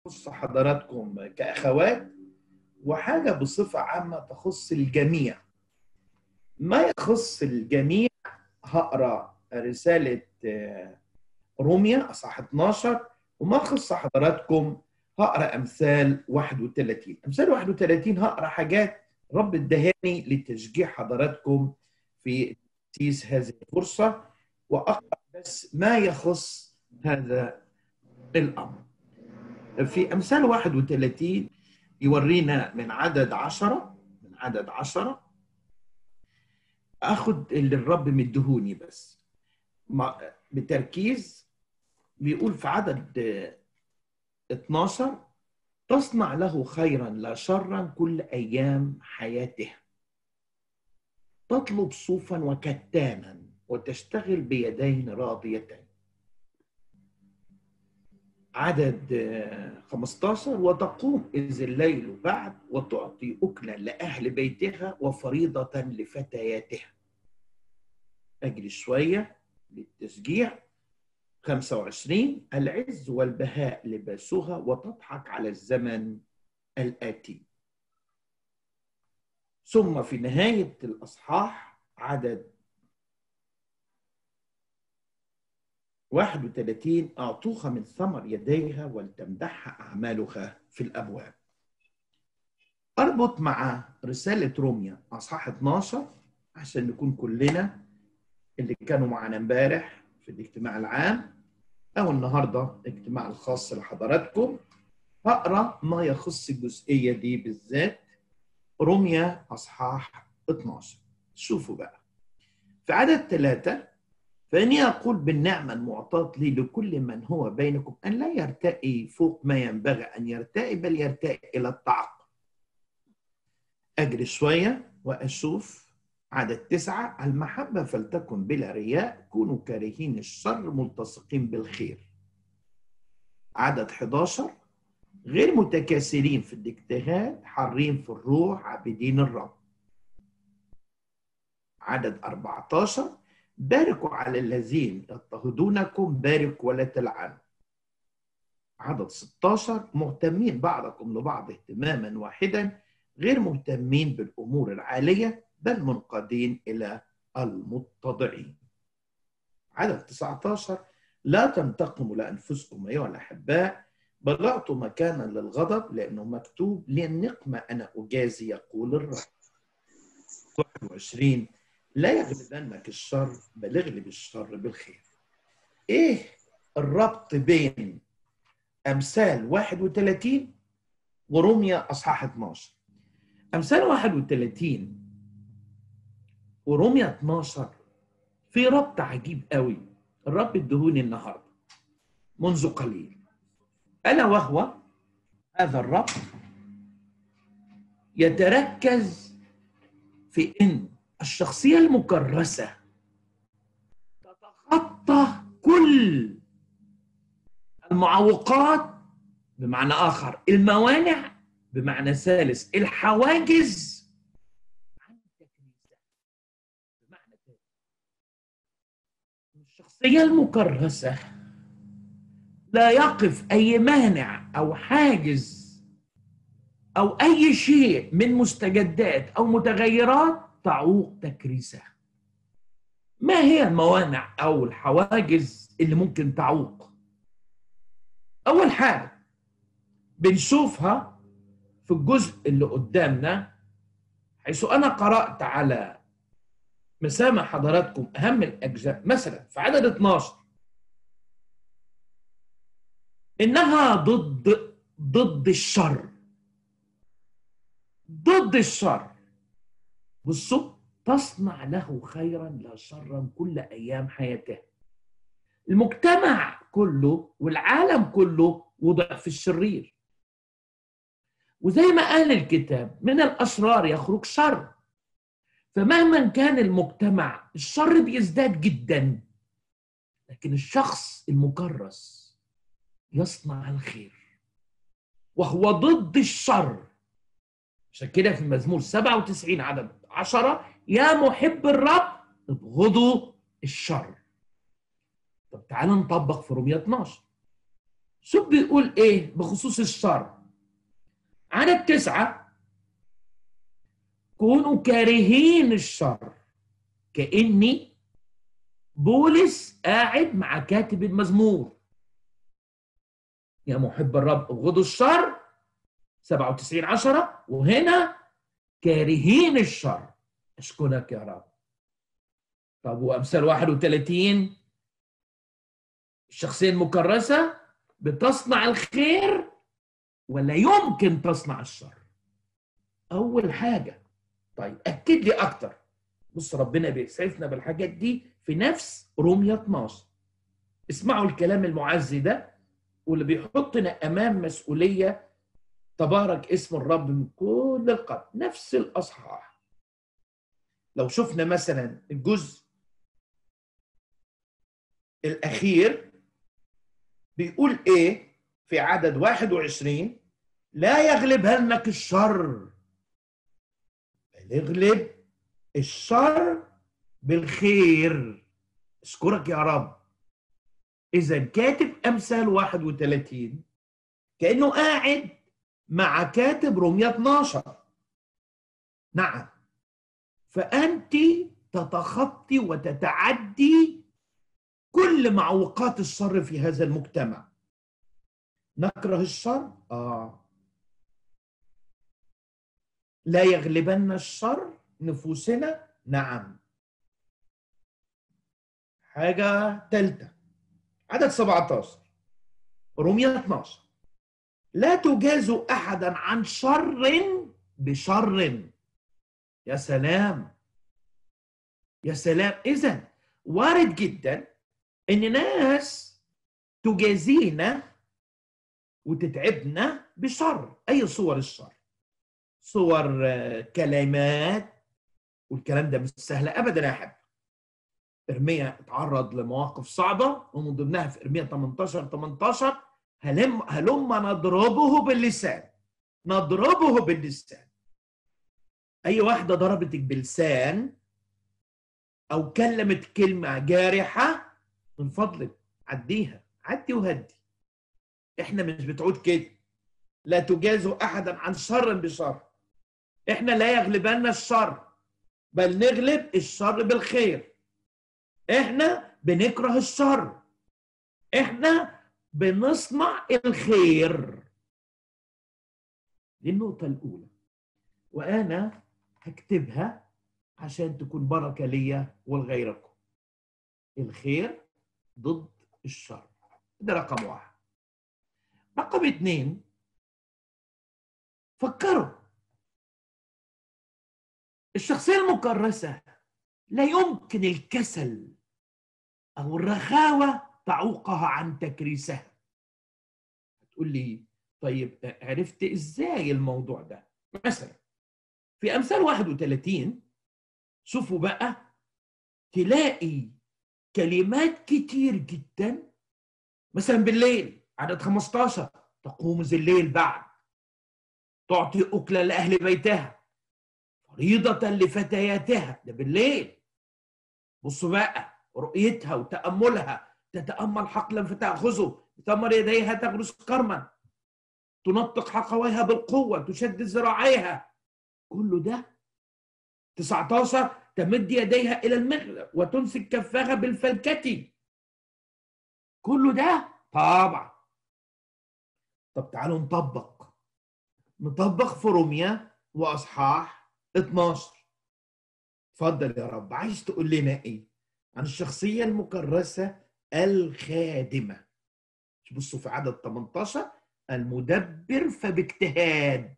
تخص حضراتكم كأخوات وحاجة بصفة عامة تخص الجميع ما يخص الجميع هقرا رسالة روميا أصحاح 12 وما يخص حضراتكم هقرا أمثال 31 أمثال 31 هقرا حاجات رب ادهاني لتشجيع حضراتكم في تأسيس هذه الفرصة وأقرأ بس ما يخص هذا الأمر في أمثال 31 يورينا من عدد عشرة من عدد عشرة أخد اللي الرب مدهوني بس بتركيز بيقول في عدد 12 تصنع له خيرا لا شرا كل أيام حياته تطلب صوفا وكتانا وتشتغل بيدين راضيتين عدد 15 وتقوم إذ الليل بعد وتعطي أكلا لأهل بيتها وفريضة لفتياتها أجري شوية للتشجيع 25 العز والبهاء لباسها وتضحك على الزمن الآتي ثم في نهاية الأصحاح عدد 31 أعطوها من ثمر يديها ولتمدحها أعمالها في الأبواب أربط مع رسالة روميا أصحاح 12 عشان نكون كلنا اللي كانوا معنا امبارح في الاجتماع العام أو النهاردة الاجتماع الخاص لحضراتكم هقرا ما يخص الجزئية دي بالذات روميا أصحاح 12 شوفوا بقى في عدد ثلاثة فإني أقول بالنعمة المعطاة لي لكل من هو بينكم أن لا يرتقي فوق ما ينبغي أن يرتقي بل يرتقي إلى التعقل أجري شوية وأشوف عدد تسعة المحبة فلتكن بلا رياء كونوا كارهين الشر ملتصقين بالخير عدد 11 غير متكاسلين في الاجتهاد حارين في الروح عابدين الرب عدد 14 باركوا على الذين يضطهدونكم باركوا ولا تلعنوا عدد 16 مهتمين بعضكم لبعض اهتماما واحدا غير مهتمين بالامور العاليه بل منقادين الى المتضعين عدد 19 لا تنتقموا لانفسكم ايها الاحباء بل اعطوا مكانا للغضب لانه مكتوب للنقمه انا اجازي يقول الرب 21 لا يغلبنك الشر بل اغلب الشر بالخير ايه الربط بين امثال 31 وروميا اصحاح 12 امثال 31 وروميا 12 في ربط عجيب قوي الرب ادهوني النهارده منذ قليل الا وهو هذا الربط يتركز في ان الشخصية المكرسة تتخطى كل المعوقات بمعنى آخر الموانع بمعنى ثالث الحواجز عن التكنيسة بمعنى ثالث الشخصية المكرسة لا يقف أي مانع أو حاجز أو أي شيء من مستجدات أو متغيرات تعوق تكريسه ما هي الموانع او الحواجز اللي ممكن تعوق اول حاجه بنشوفها في الجزء اللي قدامنا حيث انا قرات على مسامع حضراتكم اهم الاجزاء مثلا في عدد 12 انها ضد ضد الشر ضد الشر بصوا تصنع له خيرا لا شرا كل ايام حياته المجتمع كله والعالم كله وضع في الشرير وزي ما قال الكتاب من الاشرار يخرج شر فمهما كان المجتمع الشر بيزداد جدا لكن الشخص المكرس يصنع الخير وهو ضد الشر عشان كده في المزمور 97 عدد 10 يا محب الرب ابغضوا الشر طب تعالى نطبق في رومية 12 شوف بيقول ايه بخصوص الشر عدد تسعة كونوا كارهين الشر كأني بولس قاعد مع كاتب المزمور يا محب الرب ابغضوا الشر 97 عشرة وهنا كارهين الشر اشكرك يا رب طب وامثال 31 الشخصيه المكرسه بتصنع الخير ولا يمكن تصنع الشر اول حاجه طيب اكد لي اكتر بص ربنا بيسعفنا بالحاجات دي في نفس رومية 12 اسمعوا الكلام المعزي ده واللي بيحطنا امام مسؤوليه تبارك اسم الرب من كل القلب نفس الاصحاح لو شفنا مثلا الجزء الاخير بيقول ايه في عدد 21 لا يغلبنك الشر بل اغلب الشر بالخير اشكرك يا رب اذا كاتب امثال 31 كانه قاعد مع كاتب رومية 12 نعم فانت تتخطي وتتعدي كل معوقات الشر في هذا المجتمع نكره الشر اه لا يغلبن الشر نفوسنا نعم حاجة ثالثة عدد 17 رومية 12 لا تجازوا أحدا عن شر بشر يا سلام يا سلام إذا وارد جدا إن ناس تجازينا وتتعبنا بشر أي صور الشر صور آه، كلمات والكلام ده مش سهل ابدا يا حبيبي ارميا اتعرض لمواقف صعبه ومن ضمنها في ارميا 18 18 هلم هلم نضربه باللسان نضربه باللسان اي واحده ضربتك بلسان او كلمت كلمه جارحه من فضلك عديها عدي وهدي احنا مش بتعود كده لا تجازوا احدا عن شر بشر احنا لا يغلبنا الشر بل نغلب الشر بالخير احنا بنكره الشر احنا بنصنع الخير دي النقطة الأولى وأنا هكتبها عشان تكون بركة ليا ولغيركم الخير ضد الشر ده رقم واحد رقم اتنين فكروا الشخصية المكرسة لا يمكن الكسل أو الرخاوة تعوقها عن تكريسها تقول لي طيب عرفت ازاي الموضوع ده مثلا في امثال 31 شوفوا بقى تلاقي كلمات كتير جدا مثلا بالليل عدد 15 تقوم ذي الليل بعد تعطي أكلة لأهل بيتها فريضة لفتياتها ده بالليل بصوا بقى رؤيتها وتأملها تتأمل حقلا فتأخذه بثمر يديها تغرس كرما تنطق حقويها بالقوة تشدد ذراعيها كل ده 19 تمد يديها إلى المغرب وتمسك كفاها بالفلكة كل ده طبعا طب تعالوا نطبق نطبق في روميا وأصحاح 12 اتفضل يا رب عايز تقول لنا ايه عن الشخصية المكرسة الخادمة بصوا في عدد 18 المدبر فباجتهاد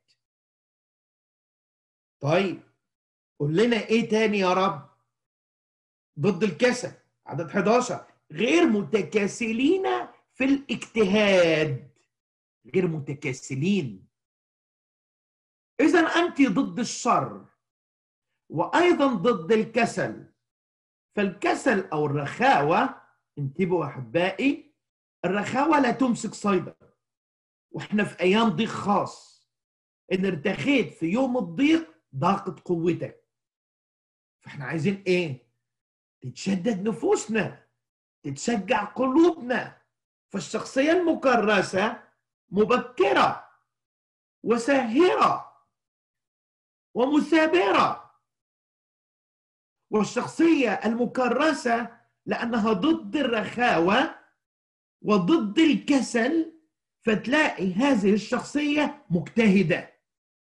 طيب قول لنا ايه تاني يا رب ضد الكسل عدد 11 غير متكاسلين في الاجتهاد غير متكاسلين اذا انت ضد الشر وايضا ضد الكسل فالكسل او الرخاوه انتبهوا احبائي الرخاوه لا تمسك صيدا واحنا في ايام ضيق خاص ان ارتخيت في يوم الضيق ضاقت قوتك فاحنا عايزين ايه تتشدد نفوسنا تتشجع قلوبنا فالشخصيه المكرسه مبكره وساهره ومثابره والشخصيه المكرسه لانها ضد الرخاوه وضد الكسل فتلاقي هذه الشخصيه مجتهده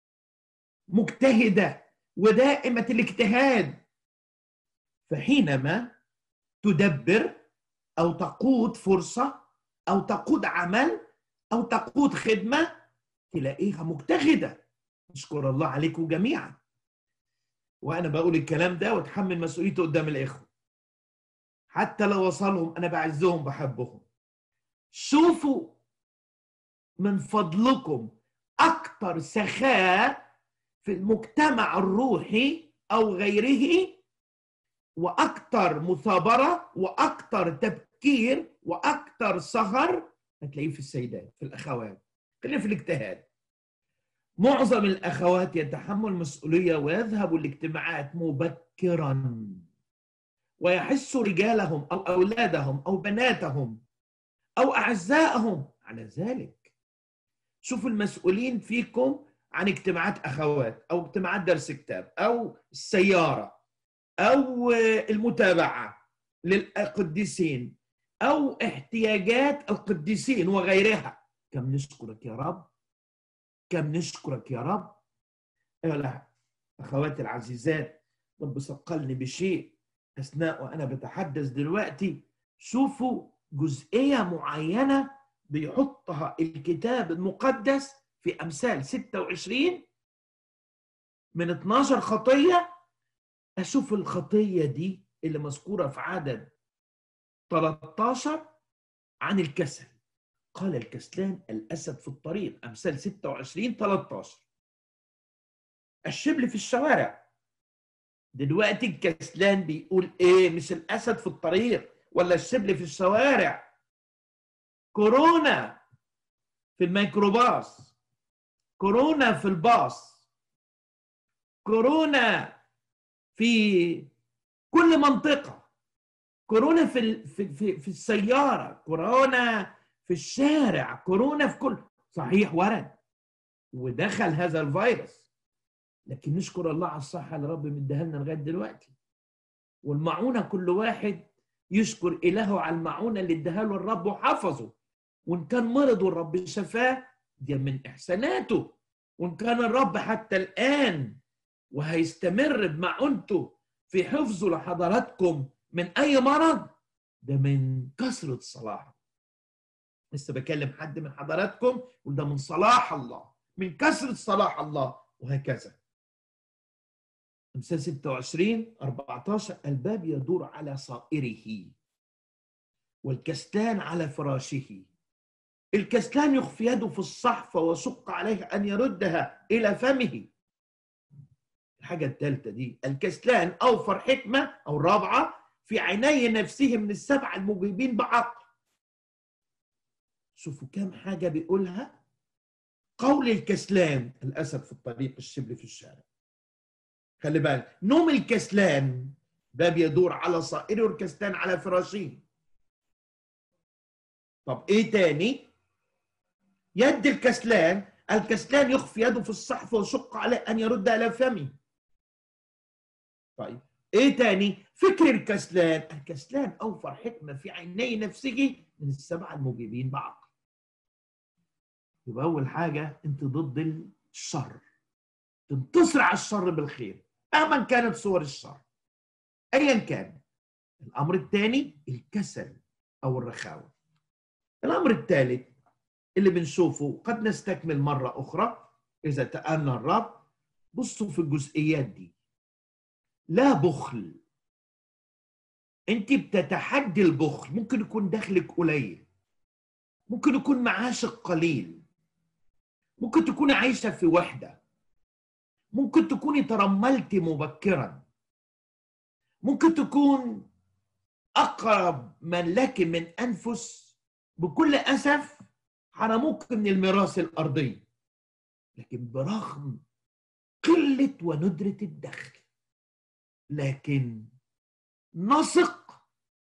مجتهده ودائمه الاجتهاد فحينما تدبر او تقود فرصه او تقود عمل او تقود خدمه تلاقيها مجتهده نشكر الله عليكم جميعا وانا بقول الكلام ده واتحمل مسؤوليته قدام الاخوه حتى لو وصلهم انا بعزهم بحبهم شوفوا من فضلكم اكتر سخاء في المجتمع الروحي او غيره واكتر مثابره واكتر تبكير واكتر سهر هتلاقيه في السيدات في الاخوات خلينا في الاجتهاد معظم الاخوات يتحمل مسؤوليه ويذهبوا الاجتماعات مبكرا ويحثوا رجالهم او اولادهم او بناتهم او اعزائهم على ذلك شوفوا المسؤولين فيكم عن اجتماعات اخوات او اجتماعات درس كتاب او السياره او المتابعه للقديسين او احتياجات القديسين وغيرها كم نشكرك يا رب كم نشكرك يا رب ايها اخواتي العزيزات رب ثقلني بشيء اثناء وانا بتحدث دلوقتي شوفوا جزئيه معينه بيحطها الكتاب المقدس في امثال 26 من 12 خطيه اشوف الخطيه دي اللي مذكوره في عدد 13 عن الكسل قال الكسلان الاسد في الطريق امثال 26 13 الشبل في الشوارع دلوقتي الكسلان بيقول ايه مش الاسد في الطريق ولا الشبل في الشوارع كورونا في الميكروباص كورونا في الباص كورونا في كل منطقه كورونا في في في, في السياره كورونا في الشارع كورونا في كل صحيح ورد ودخل هذا الفيروس لكن نشكر الله على الصحه اللي رب مديها لنا لغايه دلوقتي والمعونه كل واحد يشكر الهه على المعونه اللي اداها له الرب وحفظه وان كان مرض والرب شفاه دي من احساناته وان كان الرب حتى الان وهيستمر بمعونته في حفظه لحضراتكم من اي مرض ده من كثره صلاحه لسه بكلم حد من حضراتكم وده من صلاح الله من كثره صلاح الله وهكذا امثال 26 14 الباب يدور على صائره والكستان على فراشه الكسلان يخفي يده في الصحفة وشق عليه أن يردها إلى فمه الحاجة الثالثة دي الكسلان أوفر حكمة أو الرابعة في عيني نفسه من السبع المجيبين بعقل شوفوا كم حاجة بيقولها قول الكسلان الأسد في الطريق الشبل في الشارع خلي بالك نوم الكسلان ده بيدور على صائره والكسلان على فراشه طب ايه تاني يد الكسلان الكسلان يخفي يده في الصحفة ويشق عليه أن يرد إلى فمه طيب إيه تاني فكر الكسلان الكسلان أوفر حكمة في عيني نفسه من السبعة المجيبين بعقل يبقى أول حاجة أنت ضد الشر تنتصر على الشر بالخير مهما كانت صور الشر أيا كان الأمر الثاني الكسل أو الرخاوة الأمر الثالث اللي بنشوفه قد نستكمل مرة أخرى إذا تأنى الرب بصوا في الجزئيات دي لا بخل أنت بتتحدي البخل ممكن يكون دخلك قليل ممكن يكون معاشك قليل ممكن تكوني عايشة في وحدة ممكن تكوني ترملتي مبكرا ممكن تكون أقرب من لك من أنفس بكل أسف حرموك من الميراث الأرضي لكن برغم قلة وندرة الدخل لكن نثق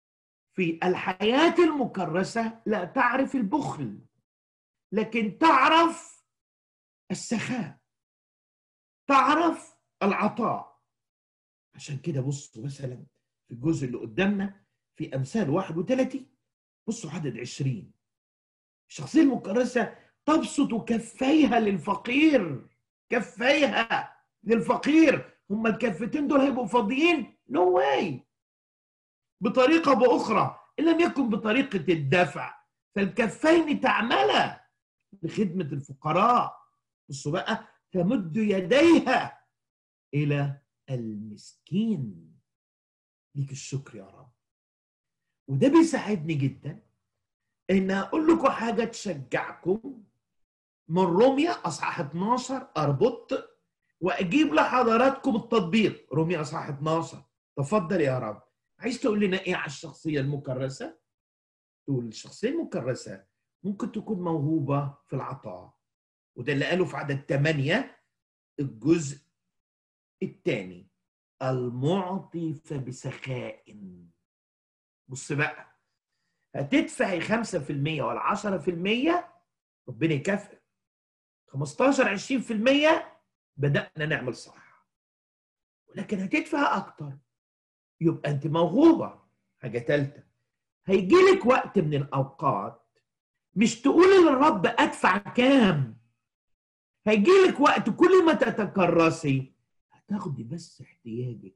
في الحياة المكرسة لا تعرف البخل لكن تعرف السخاء تعرف العطاء عشان كده بصوا مثلا في الجزء اللي قدامنا في أمثال 31 بصوا عدد 20 الشخصية المكرسة تبسط كفيها للفقير كفيها للفقير هما الكفتين دول هيبقوا فاضيين نو no واي بطريقة بأخرى إن لم يكن بطريقة الدفع فالكفين تعملا لخدمة الفقراء بصوا بقى تمد يديها إلى المسكين ليك الشكر يا رب وده بيساعدني جدا ان اقول لكم حاجه تشجعكم من روميا اصحاح 12 اربط واجيب لحضراتكم التطبيق روميا اصحاح 12 تفضل يا رب عايز تقول لنا ايه على الشخصيه المكرسه تقول الشخصيه المكرسه ممكن تكون موهوبه في العطاء وده اللي قاله في عدد 8 الجزء الثاني المعطي فبسخاء بص بقى هتدفعي 5% ولا 10% ربنا يكافئك 15 20% بدأنا نعمل صح ولكن هتدفع أكتر يبقى أنت موهوبة حاجة ثالثة هيجي لك وقت من الأوقات مش تقولي للرب أدفع كام هيجي لك وقت كل ما تتكرسي هتاخدي بس احتياجك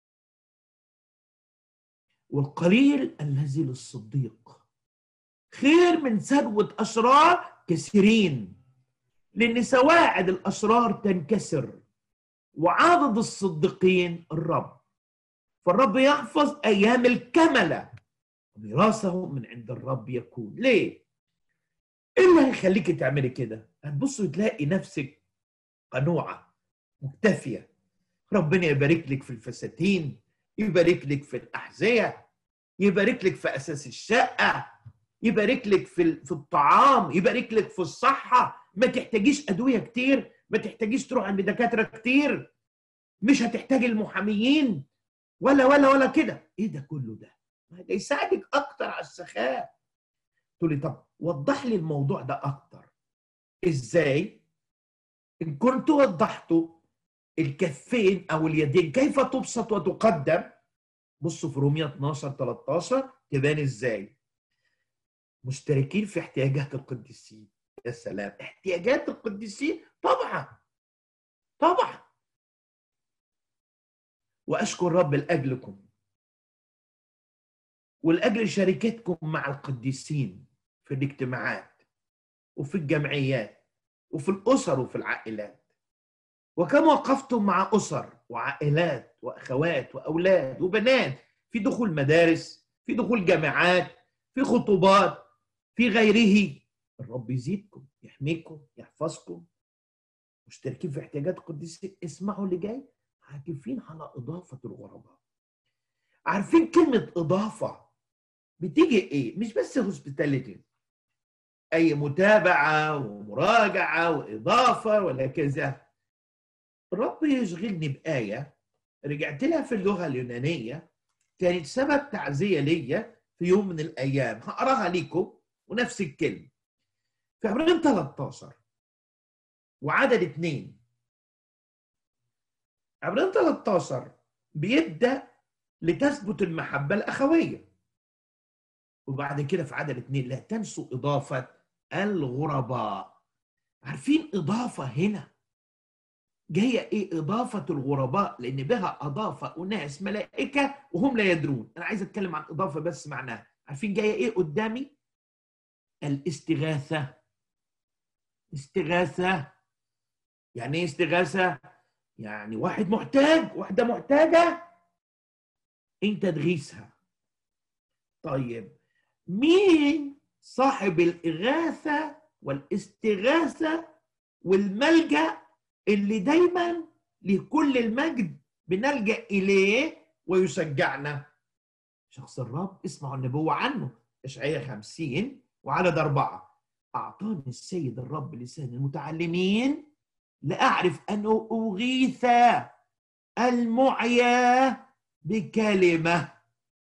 والقليل الذي للصديق خير من ثروة أشرار كثيرين لأن سواعد الأشرار تنكسر وعدد الصديقين الرب فالرب يحفظ أيام الكملة ميراثه من عند الرب يكون ليه؟ إيه اللي هيخليك تعملي كده؟ هتبص وتلاقي نفسك قنوعة مكتفية ربنا يبارك لك في الفساتين يبارك لك في الأحذية يبارك لك في أساس الشقة يبارك لك في في الطعام يبارك لك في الصحة ما تحتاجيش أدوية كتير ما تحتاجيش تروح عند دكاترة كتير مش هتحتاج المحاميين ولا ولا ولا كده ايه ده كله ده ده يساعدك اكتر على السخاء تقولي طب وضح لي الموضوع ده اكتر ازاي ان كنت وضحته الكفين او اليدين كيف تبسط وتقدم بصوا في رومية 12 13 تبان ازاي مشتركين في احتياجات القديسين يا سلام احتياجات القديسين طبعا طبعا واشكر رب لاجلكم ولاجل شركتكم مع القديسين في الاجتماعات وفي الجمعيات وفي الاسر وفي العائلات وكم وقفتم مع اسر وعائلات واخوات واولاد وبنات في دخول مدارس في دخول جامعات في خطوبات في غيره الرب يزيدكم يحميكم يحفظكم مشتركين في احتياجات القديسين اسمعوا اللي جاي عاكفين على اضافه الغرباء عارفين كلمه اضافه بتيجي ايه مش بس هوسبيتاليتي اي متابعه ومراجعه واضافه ولا كذا الرب يشغلني بايه رجعت لها في اللغه اليونانيه كانت سبب تعزيه ليا في يوم من الايام هقراها ليكم ونفس الكلمه في عبرين 13 وعدد اثنين عبرين 13 بيبدا لتثبت المحبه الاخويه وبعد كده في عدد اثنين لا تنسوا اضافه الغرباء عارفين اضافه هنا جايه ايه اضافه الغرباء لان بها اضاف اناس ملائكه وهم لا يدرون انا عايز اتكلم عن اضافه بس معناها عارفين جايه ايه قدامي الاستغاثه استغاثه يعني ايه استغاثه يعني واحد محتاج واحده محتاجه انت تغيثها طيب مين صاحب الاغاثه والاستغاثه والملجا اللي دايما لكل المجد بنلجا اليه ويشجعنا شخص الرب اسمعوا النبوه عنه اشعياء 50 وعدد أربعة أعطاني السيد الرب لسان المتعلمين لأعرف أنه أغيث المعيا بكلمة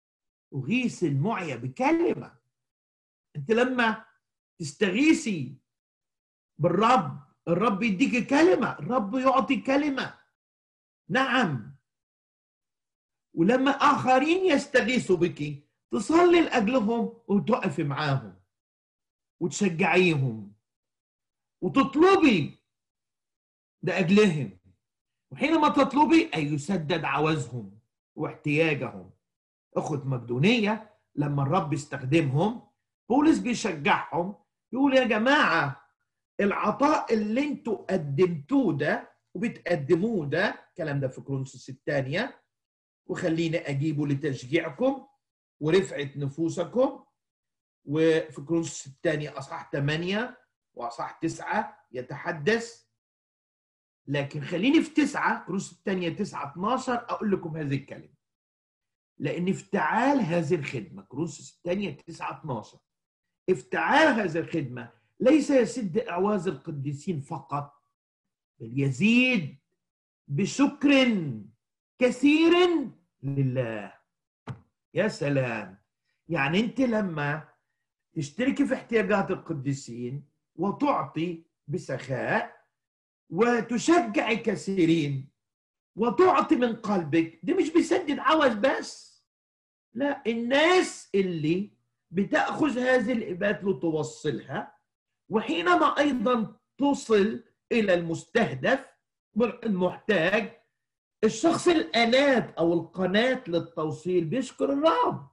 اغيث المعيا بكلمه انت لما تستغيثي بالرب الرب يديك كلمه الرب يعطي كلمه نعم ولما اخرين يستغيثوا بك تصلي لاجلهم وتقفي معاهم وتشجعيهم وتطلبي لاجلهم وحينما تطلبي ان يسدد عوزهم واحتياجهم اخوة مقدونية لما الرب استخدمهم بولس بيشجعهم يقول يا جماعة العطاء اللي انتوا قدمتوه ده وبتقدموه ده الكلام ده في كرونسوس الثانية وخليني أجيبه لتشجيعكم ورفعة نفوسكم وفي كرونسوس الثانية أصحاح 8 وأصحاح 9 يتحدث لكن خليني في 9 كرونسوس الثانية 9 12 أقول لكم هذه الكلمة لأن افتعال هذه الخدمة كرونسوس الثانية 9 12 افتعال هذه الخدمة ليس يسد أعواز القديسين فقط بل يزيد بشكر كثير لله يا سلام يعني انت لما تشتركي في احتياجات القديسين وتعطي بسخاء وتشجعي كثيرين وتعطي من قلبك دي مش بيسدد عوز بس لا الناس اللي بتاخذ هذه الابات لتوصلها وحينما ايضا تصل الى المستهدف المحتاج الشخص الانات او القناه للتوصيل بيشكر الرب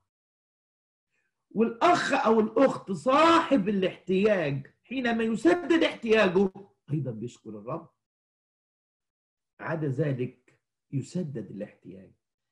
والاخ او الاخت صاحب الاحتياج حينما يسدد احتياجه ايضا بيشكر الرب عدا ذلك يسدد الاحتياج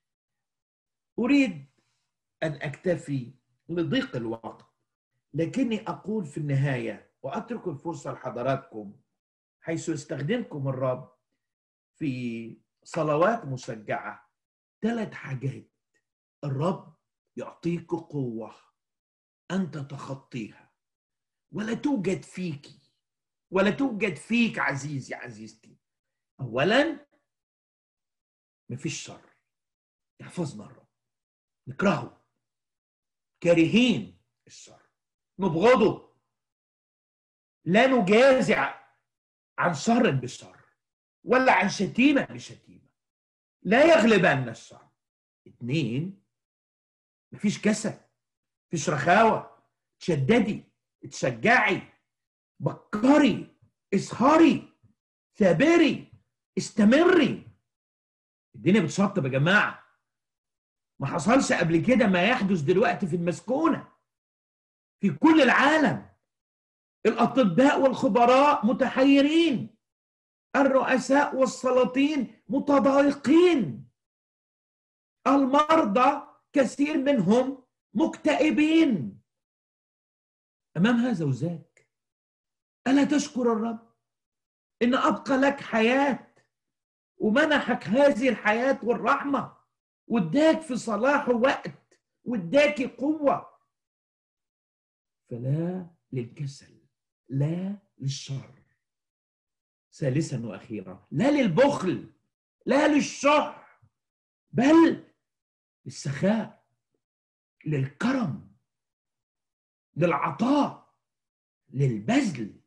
اريد ان اكتفي لضيق الوقت لكني اقول في النهايه واترك الفرصه لحضراتكم حيث يستخدمكم الرب في صلوات مشجعه ثلاث حاجات الرب يعطيك قوه ان تتخطيها ولا توجد فيك ولا توجد فيك عزيزي عزيزتي اولا مفيش شر يحفظنا الرب نكرهه كارهين الشر نبغضه لا نجازع عن شر بالشر ولا عن شتيمة بشتيمة لا يغلبن الشر اثنين مفيش كسل مفيش رخاوة تشددي تشجعي بكري اسهري ثابري استمري الدنيا بتشطب يا جماعه ما حصلش قبل كده ما يحدث دلوقتي في المسكونه في كل العالم الاطباء والخبراء متحيرين الرؤساء والسلاطين متضايقين المرضى كثير منهم مكتئبين امام هذا وذاك الا تشكر الرب ان ابقى لك حياه ومنحك هذه الحياه والرحمه واداك في صلاحه وقت واداكي قوه فلا للكسل لا للشر ثالثا واخيرا لا للبخل لا للشح بل للسخاء للكرم للعطاء للبذل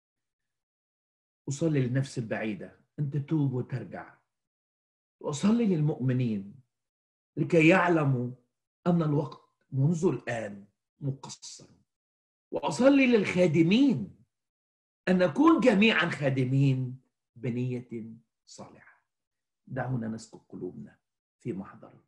أصلي للنفس البعيدة أن تتوب وترجع وأصلي للمؤمنين لكي يعلموا أن الوقت منذ الآن مقصر وأصلي للخادمين أن نكون جميعا خادمين بنية صالحة دعونا نسكب قلوبنا في محضر